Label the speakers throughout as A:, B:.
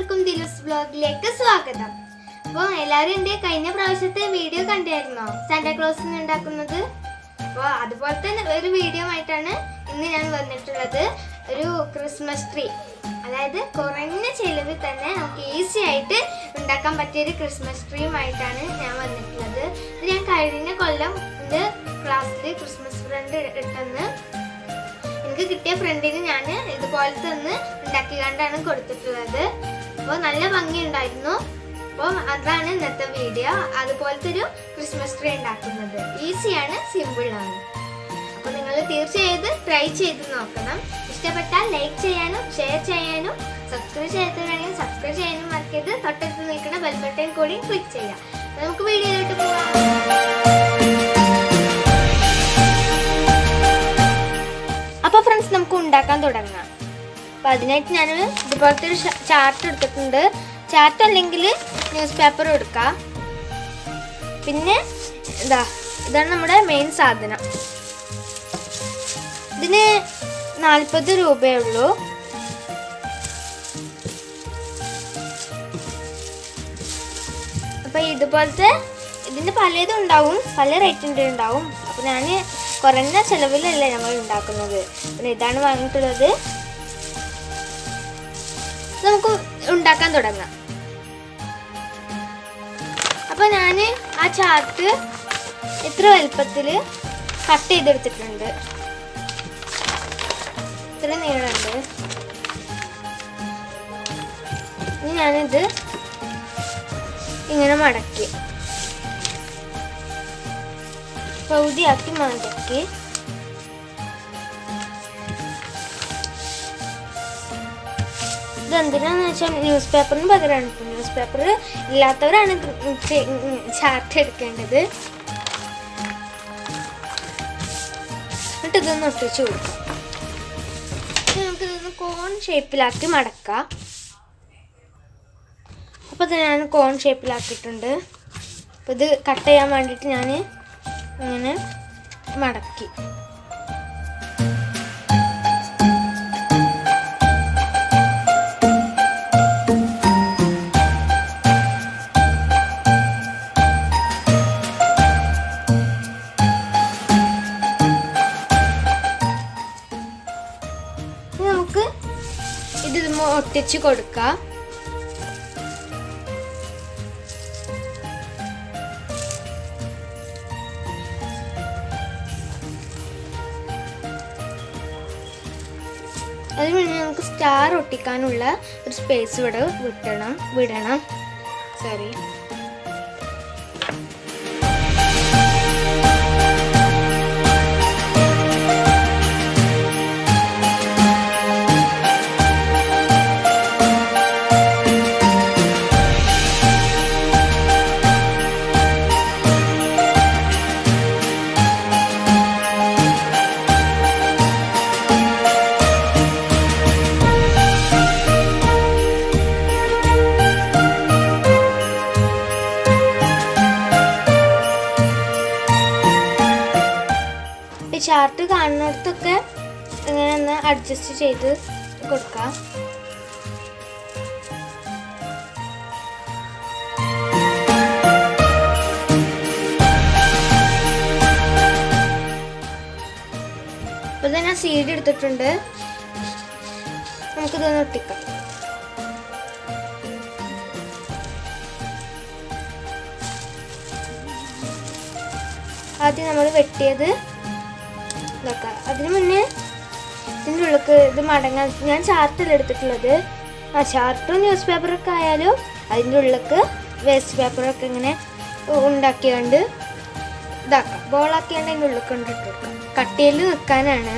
A: എല്ലാവർക്കും ദിലുസ് ബ്ലോഗിലേക്ക് സ്വാഗതം അപ്പോൾ എല്ലാവരും എൻ്റെ കഴിഞ്ഞ പ്രാവശ്യത്തെ വീഡിയോ കണ്ടായിരുന്നോ സാന്റാക്ലോസിന് ഉണ്ടാക്കുന്നത് അപ്പോൾ അതുപോലത്തെ ഒരു വീഡിയോ ആയിട്ടാണ് ഇന്ന് ഞാൻ വന്നിട്ടുള്ളത് ഒരു ക്രിസ്മസ് ട്രീ അതായത് കുറഞ്ഞ ചെലവിൽ തന്നെ നമുക്ക് ഈസി ആയിട്ട് ഉണ്ടാക്കാൻ പറ്റിയ ഒരു ക്രിസ്മസ് ട്രീയുമായിട്ടാണ് ഞാൻ വന്നിട്ടുള്ളത് ഇത് ഞാൻ കഴിഞ്ഞ കൊല്ലം എൻ്റെ ക്ലാസ്സിൽ ക്രിസ്മസ് ഫ്രണ്ട് ഇട്ടെന്ന് എനിക്ക് കിട്ടിയ ഫ്രണ്ടിന് ഞാൻ ഇതുപോലത്തെ ഒന്ന് ഉണ്ടാക്കിക്കാണ്ടാണ് കൊടുത്തിട്ടുള്ളത് അപ്പോൾ നല്ല ഭംഗിയുണ്ടായിരുന്നു അപ്പോൾ അതാണ് ഇന്നത്തെ വീഡിയോ അതുപോലത്തെ ഒരു ക്രിസ്മസ് ട്രീ ഉണ്ടാക്കുന്നത് ഈസിയാണ് സിമ്പിളാണ് അപ്പോൾ നിങ്ങൾ തീർച്ചയായും ട്രൈ ചെയ്ത് നോക്കണം ഇഷ്ടപ്പെട്ടാൽ ലൈക്ക് ചെയ്യാനും ഷെയർ ചെയ്യാനും സബ്സ്ക്രൈബ് ചെയ്തിട്ടുണ്ടെങ്കിൽ സബ്സ്ക്രൈബ് ചെയ്യാനും മറക്കരുത് തൊട്ടടുത്ത് നിൽക്കുന്ന ബെൽ ബട്ടൺ കൂടി ക്ലിക്ക് ചെയ്യാം അപ്പോൾ നമുക്ക് വീഡിയോയിലോട്ട് പോകാം അപ്പൊ ഫ്രണ്ട്സ് നമുക്ക് ഉണ്ടാക്കാൻ തുടങ്ങാം അപ്പൊ അതിനായിട്ട് ഞാൻ ഇതുപോലത്തെ ഒരു ചാർട്ട് എടുത്തിട്ടുണ്ട് ചാർട്ട് അല്ലെങ്കിൽ ന്യൂസ് പേപ്പർ എടുക്കാം പിന്നെ ഇതാ ഇതാണ് നമ്മുടെ മെയിൻ സാധനം ഇതിന് നാൽപ്പത് രൂപയേ ഉള്ളൂ അപ്പൊ ഇതുപോലത്തെ ഇതിന്റെ പലതും ഉണ്ടാവും പല റേറ്റിൻ്റെ ഉണ്ടാവും അപ്പൊ ഞാൻ കുറഞ്ഞ ചെലവിലല്ലേ നമ്മൾ ഉണ്ടാക്കുന്നത് പിന്നെ ഇതാണ് വാങ്ങിയിട്ടുള്ളത് നമുക്ക് ഉണ്ടാക്കാൻ തുടങ്ങാം അപ്പൊ ഞാൻ ആ ചാർട്ട് ഇത്ര വലുപ്പത്തിൽ കട്ട് ചെയ്തെടുത്തിട്ടുണ്ട് ഇത്ര നീളമുണ്ട് ഇനി ഞാനിത് ഇങ്ങനെ മടക്കി പകുതിയാക്കി മടക്കി ഇതെന്തിനാന്ന് വെച്ചാൽ ന്യൂസ് പേപ്പറിന് പകരമാണ് ഇപ്പം ന്യൂസ് പേപ്പർ ഇല്ലാത്തവരാണ് ചാർട്ട് എടുക്കേണ്ടത് എന്നിട്ട് ഇതൊന്ന് ഒട്ടിച്ചു കൊടുക്കാം ഇനി നമുക്കിതൊന്ന് കോൺ ഷേപ്പിലാക്കി മടക്കാം അപ്പോൾ ഇത് ഞാൻ കോൺ ഷേപ്പിലാക്കിയിട്ടുണ്ട് അപ്പോൾ ഇത് കട്ട് ചെയ്യാൻ വേണ്ടിയിട്ട് ഞാൻ ഇങ്ങനെ മടക്കി ഇനി നമുക്ക് ഇത് ഇതുമ്മ ഒട്ടിച്ച് കൊടുക്കാം അതിന് മുന്നേ നമുക്ക് സ്റ്റാർ ഒട്ടിക്കാനുള്ള ഒരു സ്പേസ് ഇവിടെ വിട്ടണം വിടണം സോറി ഈ ചാർട്ട് കാണുന്നിടത്തൊക്കെ ഇങ്ങനെ ഒന്ന് അഡ്ജസ്റ്റ് ചെയ്ത് കൊടുക്കാം അപ്പൊ ഇത് ഞാൻ സീഡ് എടുത്തിട്ടുണ്ട് നമുക്കിതൊന്ന് ഒട്ടിക്കാം ആദ്യം നമ്മൾ വെട്ടിയത് നോക്കാം അതിന് മുന്നേ ഇതിൻ്റെ ഉള്ളിക്ക് ഇത് മടങ്ങാൻ ഞാൻ ചാർട്ടല്ല എടുത്തിട്ടുള്ളത് ആ ചാർട്ടും ന്യൂസ് പേപ്പറൊക്കെ ആയാലും അതിൻ്റെ ഉള്ളിക്ക് വേസ്റ്റ് പേപ്പറൊക്കെ ഇങ്ങനെ ഉണ്ടാക്കിയാണ്ട് ഇതാക്കാം ബോളാക്കിയാണ്ട് അതിൻ്റെ ഉള്ളിൽ കൊണ്ടിട്ട് കൊടുക്കാം കട്ടിയിൽ നിൽക്കാനാണ്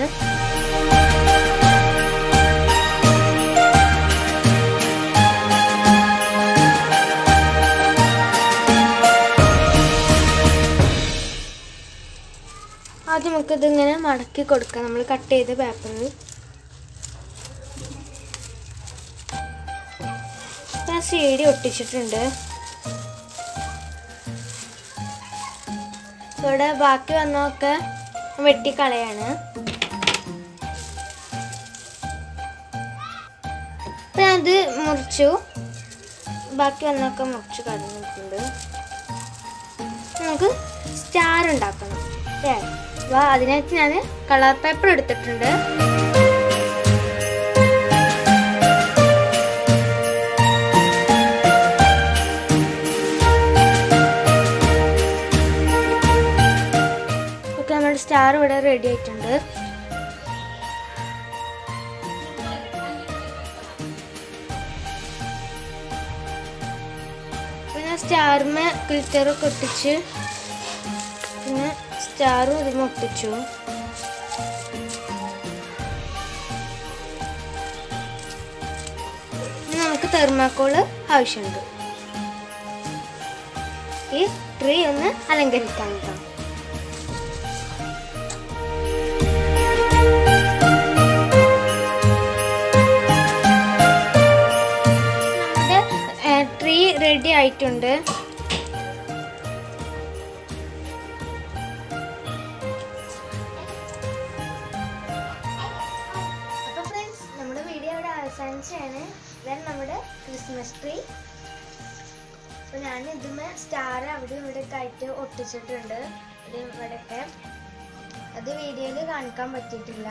A: ആദ്യം നമുക്ക് ഇതിങ്ങനെ മടക്കി കൊടുക്കാം നമ്മൾ കട്ട് ചെയ്ത പേപ്പർ ഞാൻ സി ഡി ഒട്ടിച്ചിട്ടുണ്ട് ഇവിടെ ബാക്കി വന്നതൊക്കെ വെട്ടിക്കളയാണ് ഇപ്പം ഞാനത് മുറിച്ചു ബാക്കി വന്നൊക്കെ മുറിച്ച് കളഞ്ഞിട്ടുണ്ട് നമുക്ക് സ്റ്റാർ ഉണ്ടാക്കണം അല്ലേ അപ്പോൾ അതിനായിട്ട് ഞാൻ കളർ പേപ്പർ എടുത്തിട്ടുണ്ട് ഓക്കെ നമ്മുടെ സ്റ്റാർ ഇവിടെ റെഡി ആയിട്ടുണ്ട് പിന്നെ സ്റ്റാറിന് ഗ്ലിറ്ററൊക്കെ ഒട്ടിച്ച് പിന്നെ സ്റ്റാറും ഇതിന് ഒട്ടിച്ചു ഇനി നമുക്ക് തെർമാക്കോള് ആവശ്യമുണ്ട് ഈ ട്രീ ഒന്ന് അലങ്കരിക്കാൻ കേട്ടോ നമ്മുടെ ട്രീ റെഡി ആയിട്ടുണ്ട് അപ്പൊ ഫ്രണ്ട്സ് നമ്മുടെ വീഡിയോ ഇവിടെ അവസാനിച്ചാണ് ഇതാണ് നമ്മുടെ ക്രിസ്മസ് ട്രീ അപ്പൊ ഞാൻ ഇതുമേ സ്റ്റാർ അവിടെ ഇവിടെ ഒക്കെ ആയിട്ട് ഒട്ടിച്ചിട്ടുണ്ട് ഇത് ഇവിടെയൊക്കെ അത് വീഡിയോയിൽ കാണിക്കാൻ പറ്റിയിട്ടില്ല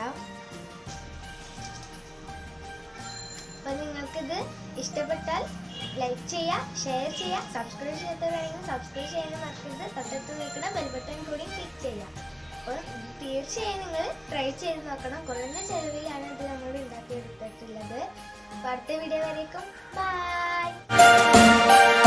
A: അപ്പൊ നിങ്ങൾക്കിത് ഇഷ്ടപ്പെട്ടാൽ ലൈക്ക് ചെയ്യുക ഷെയർ ചെയ്യുക സബ്സ്ക്രൈബ് ചെയ്യാത്തവരാണെങ്കിൽ സബ്സ്ക്രൈബ് ചെയ്യാനും മറക്കരുത് തൊട്ടടുത്ത് നിൽക്കുന്ന ബെൽ ബട്ടൺ കൂടി ക്ലിക്ക് ചെയ്യുക അപ്പോൾ തീർച്ചയായും നിങ്ങൾ ട്രൈ ചെയ്ത് നോക്കണം കുറഞ്ഞ ചെലവിലാണ് ഇത് നമ്മൾ ഉണ്ടാക്കിയെടുത്തിട്ടുള്ളത് അപ്പോൾ അടുത്ത വീഡിയോ വരേക്കും ബൈ